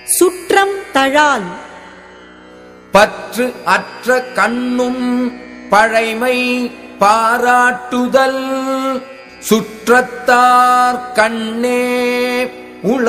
சுற்றம் தழால் பற்று அற்ற கண்ணும் பழைமை பாராட்டுதல் சுற்றத்தார் கண்ணே உள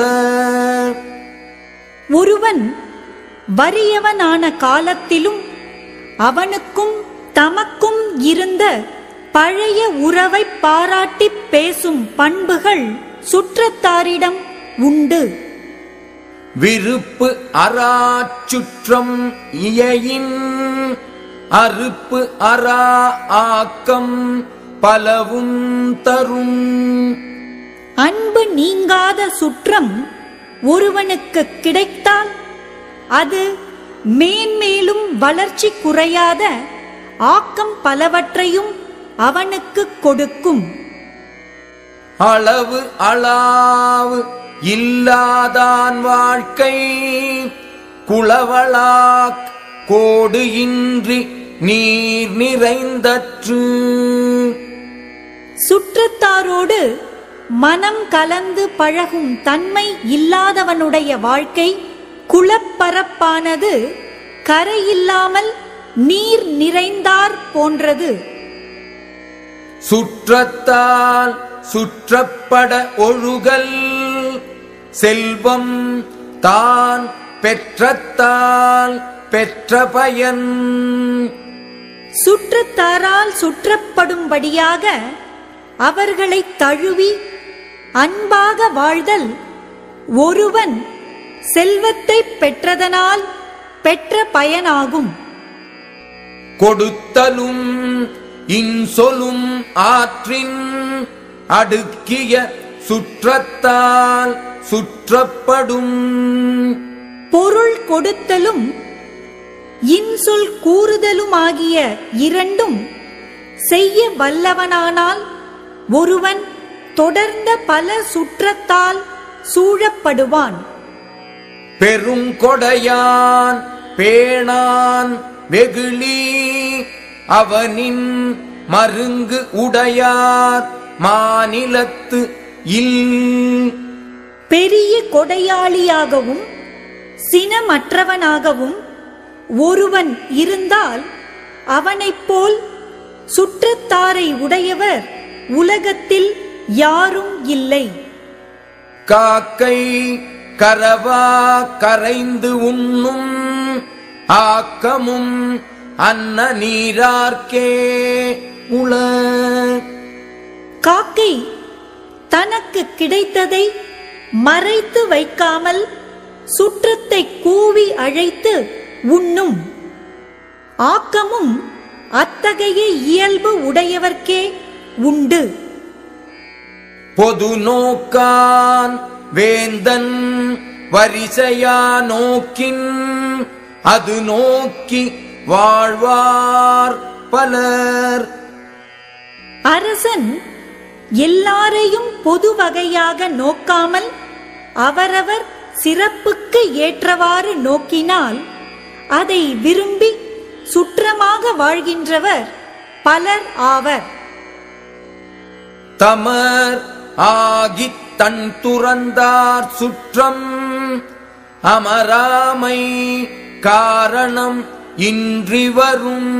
ஒருவன் வறியவனான காலத்திலும் அவனுக்கும் தமக்கும் இருந்த பழைய உறவை பாராட்டிப் பேசும் பண்புகள் சுற்றத்தாரிடம் உண்டு விருப்பு அறாச்சுற்றம் இயையின் அறுப்பு அறா ஆக்கம் பலவும் தரும் அன்பு நீங்காத சுற்றம் ஒருவனுக்கு கிடைத்தால் அது மேன்மேலும் வளர்ச்சி குறையாத ஆக்கம் பலவற்றையும் அவனுக்கு கொடுக்கும் அளவு அளவு இல்லாதான் வாழ்க்கை குளவளாக் கோடு இன்றி நீர் நிறைந்தற்று சுற்றத்தாரோடு மனம் கலந்து பழகும் தன்மை இல்லாதவனுடைய வாழ்க்கை குளப்பரப்பானது கரையில்லாமல் நீர் நிறைந்தார் போன்றது சுற்றத்தால் சுற்றப்பட ஒழுகல் செல்வம் தான் பெற்றத்தால் பெற்ற பயன் சுற்றத்தாரால் சுற்றப்படும்படியாக அவர்களை தழுவி அன்பாக வாழ்தல் ஒருவன் செல்வத்தை பெற்றதனால் பெற்ற பயனாகும் கொடுத்தலும் இன்சொலும் ஆற்றின் அடுக்கிய சுற்றத்தால் சுற்றப்படும் பொருள் கொடுத்தலும் இன்சொல் கூறுதலுமாகிய இரண்டும் செய்ய வல்லவனானால் ஒருவன் தொடர்ந்த பல சுற்றத்தால் சூழப்படுவான் பெருங்கொடையான் பேணான் வெகுளி அவனின் மருங்கு உடையார் மாநிலத்து இல் பெரிய கொடையாளியாகவும் சினமற்றவனாகவும் ஒருவன் இருந்தால் அவனைப் போல் சுற்றத்தாரை உடையவர் உலகத்தில் யாரும் இல்லை காக்கை கரவா கரைந்து உண்ணும் ஆக்கமும் அன்ன நீரார்க்கே உள காக்கை தனக்கு கிடைத்ததை மறைத்து வைக்காமல் சுற்றத்தை கூவி அழைத்து உண்ணும் ஆக்கமும் அத்தகைய இயல்பு உடையவர்க்கே உண்டு பொது நோக்கான் வேந்தன் வரிசையா நோக்கின் அது நோக்கி வாழ்வார் பலர் அரசன் எல்லாரையும் பொது வகையாக நோக்காமல் அவரவர் சிறப்புக்கு ஏற்றவாறு நோக்கினால் அதை விரும்பி சுற்றமாக வாழ்கின்றவர் பலர் ஆவர் தமர் ஆகித் தன் துறந்தார் சுற்றம் அமராமை காரணம் இன்றி வரும்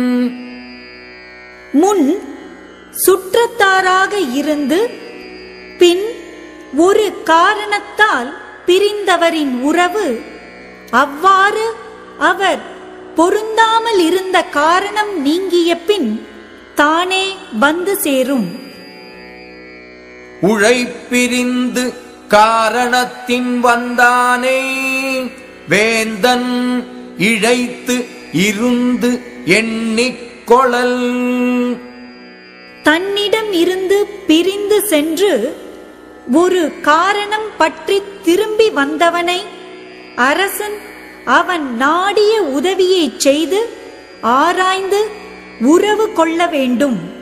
முன் சுற்றத்தாராக இருந்து பின் ஒரு காரணத்தால் பிரிந்தவரின் உறவு அவ்வாறு அவர் பொருந்தாமல் இருந்த காரணம் நீங்கிய பின் தானே வந்து சேரும் உழைப்பிரிந்து காரணத்தின் வந்தானே வேந்தன் இழைத்து இருந்து எண்ணிக்கொளல் தன்னிடம் இருந்து பிரிந்து சென்று ஒரு காரணம் பற்றி திரும்பி வந்தவனை அரசன் அவன் நாடிய உதவியைச் செய்து ஆராய்ந்து உறவு கொள்ள வேண்டும்